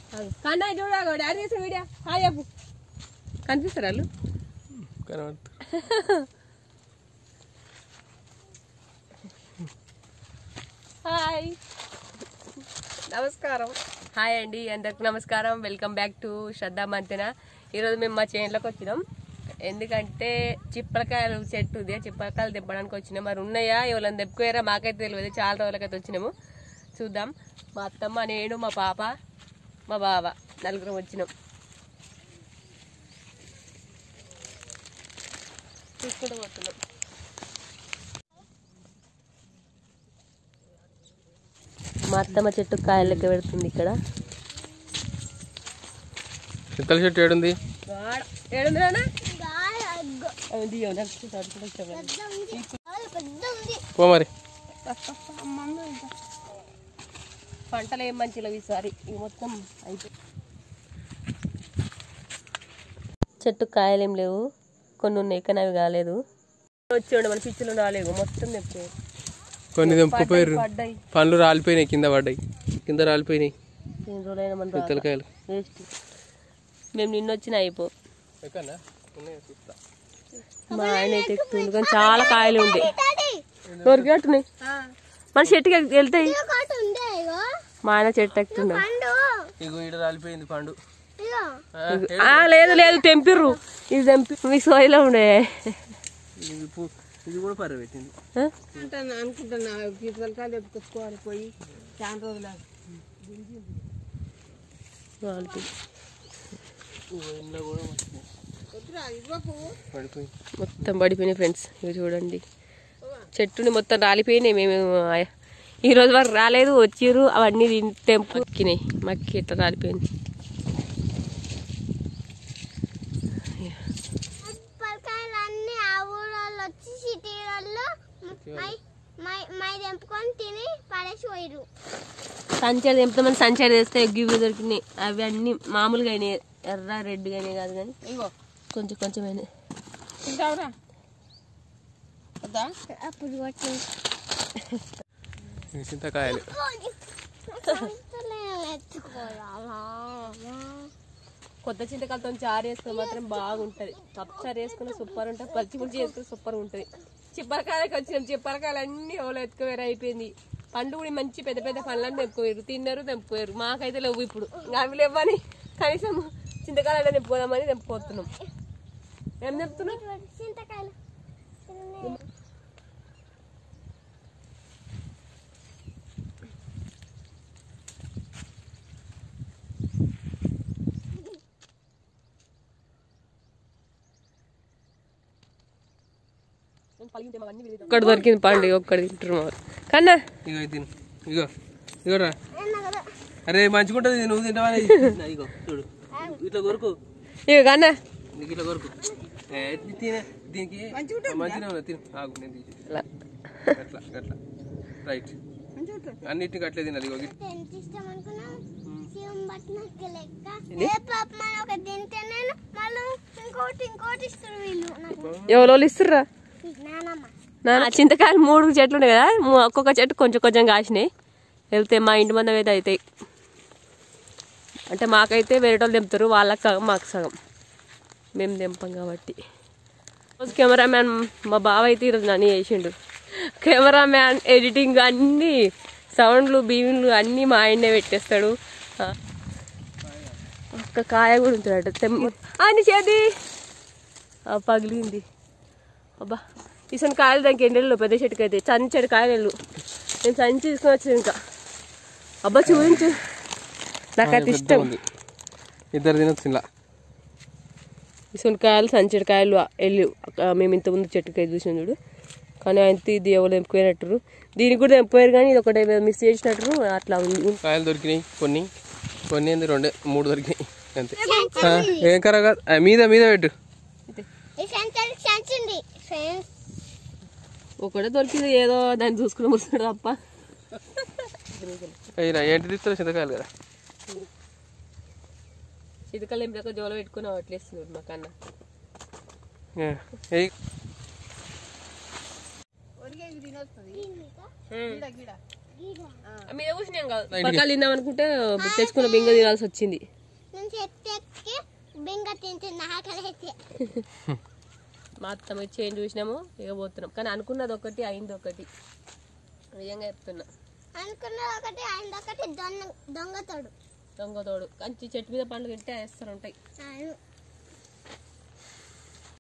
కన్నా చూడ డాడీ చేసిన వీడియో హాయ్ చెప్పు కనిపిస్తారు వాళ్ళు కనబడుతుంది హాయ్ నమస్కారం హాయ్ అండి అందరికి నమస్కారం welcome back to Shraddha Mantena ఈరోజు మేము మా చేనులోకి వచ్చినాం ఎందుకంటే చిప్పలకాయలు చెట్టు ఉంది ఆ చిప్పలకాయలు తెప్పడానికి వచ్చినాం మరి ఉన్నాయా ఎవరైనా తెప్పుకోయారా మాకైతే తెలియదు చాలా రోజులకైతే వచ్చినాము చూద్దాం మా అత్తమ్మ నేను మా పాప మా బావ నలుగురం వచ్చినాం చూసుకుంటూ పోతున్నాం మా అత్తమ్మ చెట్టు కాయలు లెక్క పెడుతుంది ఇక్కడ చుక్కల చెట్టు ఏడుంది ఏడుందిరానా పో మరి పంటలు ఏం మంచిలో ఈసారి ఇవి మొత్తం అయిపోయి చెట్టు కాయలు ఏం లేవు కొన్ని ఉన్నాయి కానీ అవి కాలేదు వచ్చి ఉండే మన పిచ్చులు రాలేవు మొత్తం తెప్పారు కొన్ని తెంపుకుపోయారు పడ్డాయి పండ్లు రాలిపోయినాయి కింద పడ్డాయి కింద రాలిపోయినాయి ఎన్ని రోజులైనా మన పిత్తలకాయలు వేస్ట్ మేము నిన్న వచ్చిన అయిపో మా ఆయన అయితే ఎక్కుతుంది కానీ చాలా కాయలు ఉండే దొరికేట్టున్నాయి మన చెట్టుకి వెళ్తాయి మా ఆయన చెట్టు ఎక్కుతున్నాం ఇగో ఈడ రాలిపోయింది పండు ఆ, లేదు లేదు తెంపిర్రు ఇది తెంపి మీ సోయిలో ఉండే ఇది పు- ఇది కూడా పర్రబెట్టింది ఆ? అనుకుంటున్నా పిల్లకాయలు ఎప్పుకొచ్చుకోవాలి పోయి చాలా రోజులు వాళ్ళకి. ఇగో ఇందులో కూడా పడిపోయింది మొత్తం పడిపోయినాయి ఫ్రెండ్స్ ఇవి చూడండి చెట్టుని మొత్తం రాలిపోయినాయి మేము ఆ, ఈ రోజు వరకు రాలేదు వచ్చిర్రు అవన్నీ తిన్- తెంపు మక్కినాయి మక్కి ఇట్లా రాలిపోయింది పలకాయలన్నీ ఆ ఊరోళ్ళు వచ్చి సిటీ వాళ్ళు మై మై మై తెంపుకొని తిని పడేసి పోయిరు సంచారి తెంపుతామని సంచారి తెస్తే గివ్వి దొరికినాయి అవి అన్ని మామూలుగా అయినాయి ఎర్ర రెడ్గా అయినాయి కాదు కానీ కొంచెం కొంచెం అయినాయి తింటావురా వద్దా అప్పుడు కొట్టి ఇవి చింతకాయలు ఎత్తుకోవాలా కొత్త చింతకాయలతో చారు వేసుకుని మాత్రం బాగుంటది పప్పుచారు వేసుకుని సూపర్ ఉంటుంది పచ్చి పులుసు చేసుకుని సూపర్ ఉంటుంది చిప్పరకాయలకు వచ్చినాం చిప్పరకాయలు అన్ని ఓలో ఎత్తుకోవేరు అయిపోయింది పండు కూడా మంచి పెద్ద పెద్ద పండ్లను తెంపుకోయారు తిన్నారు తెంపుకోయారు మాకైతే లేవు ఇప్పుడు ఇంకా అవి లేవని కనీసం చింతకాయలు తెంపుకోదామని తెంపుకోతున్నాం ఏం తెంపుతున్నాం చింతకాయలు ఒక్కటి దొరికింది పండు ఒక్కటి తింటారు మా వాళ్ళు. కన్నా ఇగో ఇది తిను ఇగో ఇగో రా అరే మంచిగుంటది ఇది నువ్వు తింటావని ఇగో చూడు ఇట్లా కొరకు ఇక కన్నా నీకు ఇట్లా కొరకు ఏ, ఇది తినే దీనికి మంచిగా ఉన్నది తిను ఆగు నేను తీసి అలా. అట్లా అట్లా రైట్ అన్నిటిని అట్లే తినాలి ఇగో గిట్- ఎంత ఇష్టం అనుకున్నాం శివం పట్టినక్క లెక్క ఏ పాప మన ఒక తింటే నేను మళ్ళీ ఇంకోటి ఇంకోటి ఇస్తారు వీళ్ళు నాకు ఎవరో ఇస్తుర్రా నానమ్మ నా చింతకాయలు మూడు చెట్లు ఉన్నాయి కదా మూ- ఒక్కొక్క చెట్టు కొంచెం కొంచెం కాసినాయి వెళ్తే మా ఇంటి మందం అయితే అవుతాయి అంటే మాకైతే వేరే వాళ్ళు తెంపుతారు వాళ్ళకి సగం మాకు సగం మేము తెంపం కాబట్టి రోజు కెమెరామ్యాన్ మా బావ అయితే ఈరోజు నన్ను చేసిండు కెమెరామ్యాన్ ఎడిటింగ్ అన్నీ సౌండ్లు బీవిన్లు అన్నీ మా ఆయన్నే పెట్టేస్తాడు ఆ. ఒక్క కాయ కూడా ఉంటుందట తెమ్మ అని చేది ఆ, పగిలింది అబ్బా ఇసని కాయలు దానికి ఎండలు పెద్ద చెట్టుకి అయితే సంచడి కాయలు వెళ్ళు నేను సంచి తీసుకొని వచ్చాను ఇంకా అబ్బా చూపించు నాకు అది ఇష్టం ఉంది ఇద్దరు తినొచ్చు ఇలా ఇసని కాయలు సంచడి కాయలు వెళ్ళి మేము ఇంతకుముందు చెట్టుకి చూసాం చూడు కానీ ఆయన ఇది ఎవరు తెంపుకోయినట్టు దీనికి కూడా తెంపోయారు కానీ ఇది ఒకటి మిస్ చేసినట్టు అట్లా ఉంది కాయలు దొరికినాయి కొన్ని కొన్ని ఏంది రెండే మూడు దొరికినాయి అంతే ఆ, ఏం కర కాదు ఆ, మీద మీద పెట్టు ఈ సెంటర్ సెంచింది ఫ్రెండ్స్ ఒకటే దొరికింది ఏదో దాన్ని చూసుకుని ముస్తున్నాడు తప్ప అయినా ఏంటి తీస్తారు చింతకాయలు కదా చితకలు ఏం లేక జోలో పెట్టుకుని అవట్లేస్తున్నాడు మా కన్నా ఏ, ఏయ్. ఒరిగేది తినొస్తుంది గిడ గిడ మీద కూర్చున్నాం కాదు పక్కలు తిందాం అనుకుంటే తెచ్చుకున్న బింగ తినాల్సి వచ్చింది నేను చెట్టు ఎక్కి బింగ తింటున్నా ఆకలి అయితే మా అత్తమ్మ చేంజ్ చూసినాము ఇక పోతున్నాం కానీ అనుకున్నది ఒకటి అయింది ఒకటి నిజంగా చెప్తున్నా అనుకున్నది ఒకటి ఆయన ఒకటి దొంగ దొంగతోడు దొంగ తోడు కంచి చెట్టు మీద పండ్లు తింటే వేస్తారు ఉంటాయి అవును